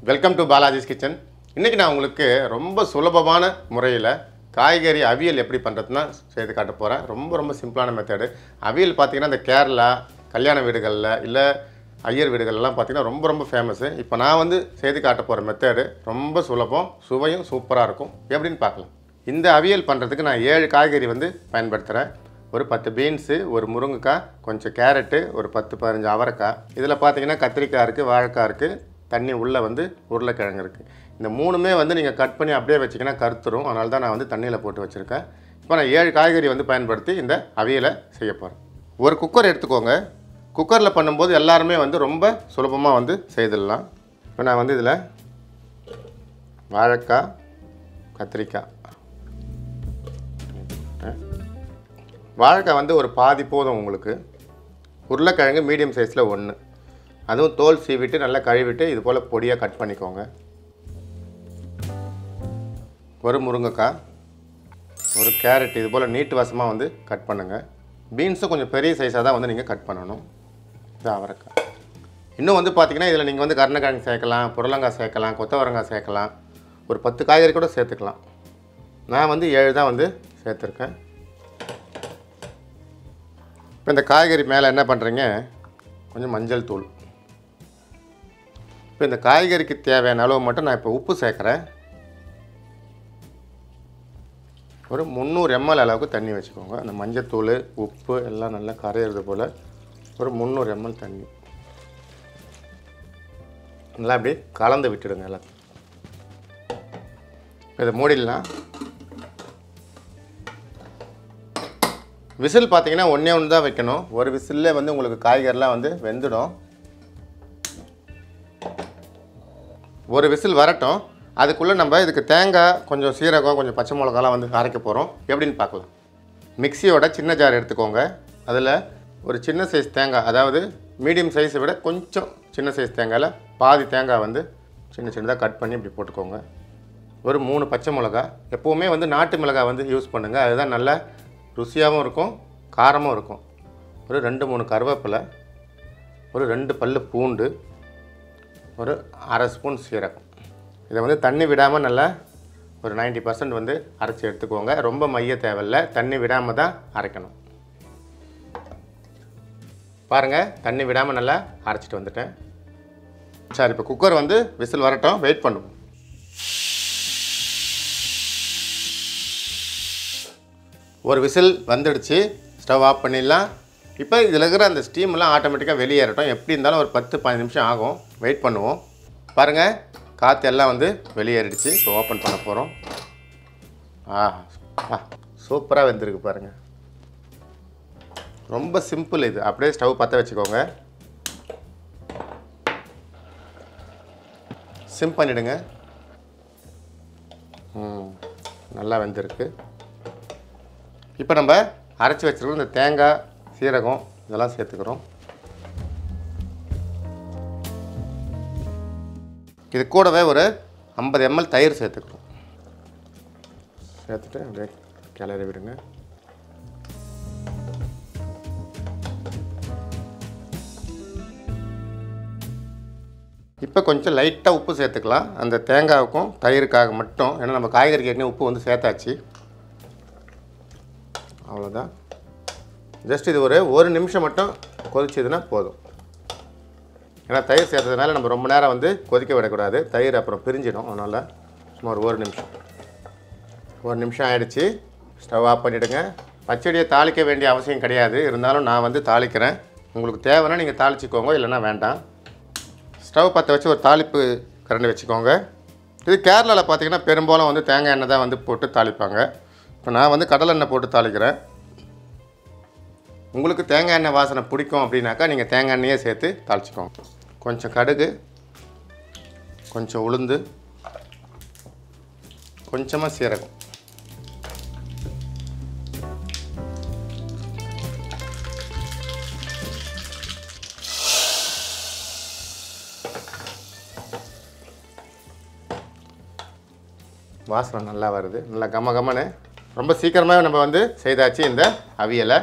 welcome to Balaji's kitchen இன்றைக்கி நான் உங்களுக்கு ரொம்ப சுலபமான முறையில் காய்கறி அவியல் எப்படி பண்ணுறதுன்னா செய்து காட்ட போகிறேன் ரொம்ப ரொம்ப சிம்பிளான மெத்தடு அவியல் பார்த்தீங்கன்னா இந்த கேரளா கல்யாண வீடுகளில் இல்லை ஐயர் வீடுகள்லாம் பார்த்தீங்கன்னா ரொம்ப ரொம்ப ஃபேமஸ்ஸு இப்போ நான் வந்து செய்து காட்ட போகிற மெத்தடு ரொம்ப சுலபம் சுவையும் சூப்பராக இருக்கும் எப்படின்னு பார்க்கலாம் இந்த அவியல் பண்ணுறதுக்கு நான் ஏழு காய்கறி வந்து பயன்படுத்துகிறேன் ஒரு பத்து பீன்ஸு ஒரு முருங்கைக்காய் கொஞ்சம் கேரட்டு ஒரு பத்து பதினஞ்சு அவரைக்காய் இதில் பார்த்தீங்கன்னா கத்திரிக்காய் இருக்குது வாழைக்காய் இருக்குது தண்ணி உள்ளே வந்து உருளைக்கிழங்கு இருக்குது இந்த மூணுமே வந்து நீங்கள் கட் பண்ணி அப்படியே வச்சிங்கன்னா கருத்துரும் அதனால தான் நான் வந்து தண்ணியில் போட்டு வச்சுருக்கேன் இப்போ நான் ஏழு காய்கறி வந்து பயன்படுத்தி இந்த அவியலை செய்ய போகிறேன் ஒரு குக்கர் எடுத்துக்கோங்க குக்கரில் பண்ணும்போது எல்லாருமே வந்து ரொம்ப சுலபமாக வந்து செய்திடலாம் இப்போ நான் வந்து இதில் வாழைக்காய் கத்திரிக்காய் வாழைக்காய் வந்து ஒரு பாதி போதும் உங்களுக்கு உருளைக்கிழங்கு மீடியம் சைஸில் ஒன்று அதுவும் தோல் சீவிட்டு நல்லா கழுவிட்டு இது போல் பொடியாக கட் பண்ணிக்கோங்க ஒரு முருங்கைக்காய் ஒரு கேரட் இது போல் நீட்டு வசமாக வந்து கட் பண்ணுங்கள் பீன்ஸும் கொஞ்சம் பெரிய சைஸாக தான் வந்து நீங்கள் கட் பண்ணணும் இது அவரைக்காய் இன்னும் வந்து பார்த்தீங்கன்னா இதில் நீங்கள் வந்து கருணக்கிழங்கு சேர்க்கலாம் புடலங்காய் சேர்க்கலாம் கொத்தவரங்காய் சேர்க்கலாம் ஒரு பத்து காய்கறி கூட சேர்த்துக்கலாம் நான் வந்து ஏழு தான் வந்து சேர்த்துருக்கேன் இப்போ இந்த காய்கறி மேலே என்ன பண்ணுறீங்க கொஞ்சம் மஞ்சள் தூள் இப்போ இந்த காய்கறிக்கு தேவையான அளவு மட்டும் நான் இப்போ உப்பு சேர்க்குறேன் ஒரு முந்நூறு எம்எல் அளவுக்கு தண்ணி வச்சுக்கோங்க அந்த மஞ்சத்தூள் உப்பு எல்லாம் நல்லா கரையிறது போல் ஒரு முந்நூறு எம்எல் தண்ணி நல்லா அப்படியே கலந்து விட்டுடுங்க எல்லாத்தையும் இப்போ இதை மூடிடலாம் விசில் பார்த்தீங்கன்னா ஒன்றே ஒன்று தான் வைக்கணும் ஒரு விசில்லே வந்து உங்களுக்கு காய்கறிலாம் வந்து வெந்துடும் ஒரு விசில் வரட்டும் அதுக்குள்ளே நம்ம இதுக்கு தேங்காய் கொஞ்சம் சீரகம் கொஞ்சம் பச்சை மிளகாலாம் வந்து அரைக்க போகிறோம் எப்படின்னு பார்க்கலாம் மிக்சியோட சின்ன ஜார் எடுத்துக்கோங்க அதில் ஒரு சின்ன சைஸ் தேங்காய் அதாவது மீடியம் சைஸை விட கொஞ்சம் சின்ன சைஸ் தேங்காயில் பாதி தேங்காய் வந்து சின்ன சின்னதாக கட் பண்ணி இப்படி போட்டுக்கோங்க ஒரு மூணு பச்சை மிளகா எப்போவுமே வந்து நாட்டு மிளகாய் வந்து யூஸ் பண்ணுங்கள் அதுதான் நல்லா ருசியாகவும் இருக்கும் காரமும் இருக்கும் ஒரு ரெண்டு மூணு கருவேப்பிலை ஒரு ரெண்டு பல்லு பூண்டு ஒரு அரை ஸ்பூன் சீரகம் இதை வந்து தண்ணி விடாமல் நல்லா ஒரு 90% பர்சன்ட் வந்து அரைச்சி எடுத்துக்கோங்க ரொம்ப மைய தேவையில்ல தண்ணி விடாமல் தான் அரைக்கணும் பாருங்கள் தண்ணி விடாமல் நல்லா அரைச்சிட்டு வந்துட்டேன் சரி இப்போ குக்கர் வந்து விசில் வரட்டும் வெயிட் பண்ணுவோம் ஒரு விசில் வந்துடுச்சு ஸ்டவ் ஆஃப் பண்ணிடலாம் இப்போ இதில் இருக்கிற அந்த ஸ்டீம்லாம் ஆட்டோமேட்டிக்காக வெளியேறட்டும் எப்படி இருந்தாலும் ஒரு பத்து பதினஞ்சு நிமிஷம் ஆகும் வெயிட் பண்ணுவோம் பாருங்கள் காற்று எல்லாம் வந்து வெளியேறிடுச்சு இப்போ ஓப்பன் பண்ண போகிறோம் ஆ ஆ சூப்பராக வெந்திருக்கு பாருங்கள் ரொம்ப சிம்பிள் இது அப்படியே ஸ்டவ் பற்ற வச்சுக்கோங்க சிம் பண்ணிவிடுங்க ம் நல்லா வெந்திருக்கு இப்போ நம்ம அரைச்சி வச்சிருக்கோம் இந்த தேங்காய் சீரகம் இதெல்லாம் சேர்த்துக்கிறோம் இது கூடவே ஒரு ஐம்பது எம்எல் தயிர் சேர்த்துக்கிறோம் சேர்த்துட்டு அப்படியே கிளறி விடுங்க இப்போ கொஞ்சம் லைட்டாக உப்பு சேர்த்துக்கலாம் அந்த தேங்காவுக்கும் தயிருக்காக மட்டும் ஏன்னா நம்ம காய்கறிக்கு ஏற்கனவே உப்பு வந்து சேர்த்தாச்சு அவ்வளோதான் ஜஸ்ட் இது ஒரு ஒரு நிமிஷம் மட்டும் கொதிச்சதுன்னா போதும் ஏன்னா தயிர் சேர்த்ததுனால நம்ம ரொம்ப நேரம் வந்து கொதிக்க விடக்கூடாது தயிர் அப்புறம் பிரிஞ்சிடும் அதனால் சும்மா ஒரு ஒரு நிமிஷம் ஒரு நிமிஷம் ஆயிடுச்சு ஸ்டவ் ஆஃப் பண்ணிவிடுங்க பச்சடியை தாளிக்க வேண்டிய அவசியம் கிடையாது இருந்தாலும் நான் வந்து தாளிக்கிறேன் உங்களுக்கு தேவைன்னா நீங்கள் தாளிச்சிக்கோங்க இல்லைன்னா வேண்டாம் ஸ்டவ் பற்ற வச்சு ஒரு தாளிப்பு கரண்டி வச்சுக்கோங்க இது கேரளாவில் பார்த்தீங்கன்னா பெரும்பாலும் வந்து தேங்காய் எண்ணெய் தான் வந்து போட்டு தாளிப்பாங்க இப்போ நான் வந்து கடலை எண்ணெய் போட்டு தாளிக்கிறேன் உங்களுக்கு தேங்காய் எண்ணெய் வாசனை பிடிக்கும் அப்படின்னாக்கா நீங்கள் தேங்காய் எண்ணெயே சேர்த்து தாளிச்சிக்கோங்க கொஞ்சம் கடுகு கொஞ்சம் உளுந்து கொஞ்சமாக சீரகம் வாசனை நல்லா வருது நல்லா கம கமன்னு ரொம்ப சீக்கிரமாகவே நம்ம வந்து செய்தாச்சு இந்த அவியலை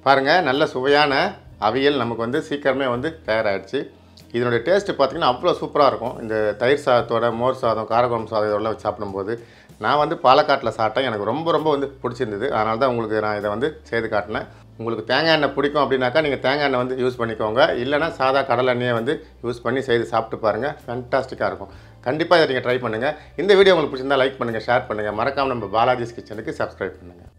பாருங்கள் நல்ல சுவையான அவியல் நமக்கு வந்து சீக்கிரமே வந்து தயாராகிடுச்சு இதனுடைய டேஸ்ட்டு பார்த்தீங்கன்னா அவ்வளோ சூப்பராக இருக்கும் இந்த தயிர் சாதத்தோட மோர் சாதம் காரக்குழம்பு சாதம் இதெல்லாம் வச்சு சாப்பிடும்போது நான் வந்து பாலக்காட்டில் சாப்பிட்டேன் எனக்கு ரொம்ப ரொம்ப வந்து பிடிச்சிருந்தது அதனால தான் உங்களுக்கு நான் இதை வந்து செய்து காட்டினேன் உங்களுக்கு தேங்காய் எண்ணெய் பிடிக்கும் அப்படின்னாக்கா நீங்கள் தேங்காய் எண்ணெய் வந்து யூஸ் பண்ணிக்கோங்க இல்லைனா சாதா கடலை எண்ணெயை வந்து யூஸ் பண்ணி செய்து சாப்பிட்டு பாருங்கள் ஃபேன்டாஸ்டிக்காக இருக்கும் கண்டிப்பாக இதை நீங்கள் ட்ரை பண்ணுங்கள் இந்த வீடியோ உங்களுக்கு பிடிச்சிருந்தா லைக் பண்ணுங்கள் ஷேர் பண்ணுங்கள் மறக்காமல் நம்ம பாலாஜிஸ் கிச்சனுக்கு சப்ஸ்கிரைப் பண்ணுங்கள்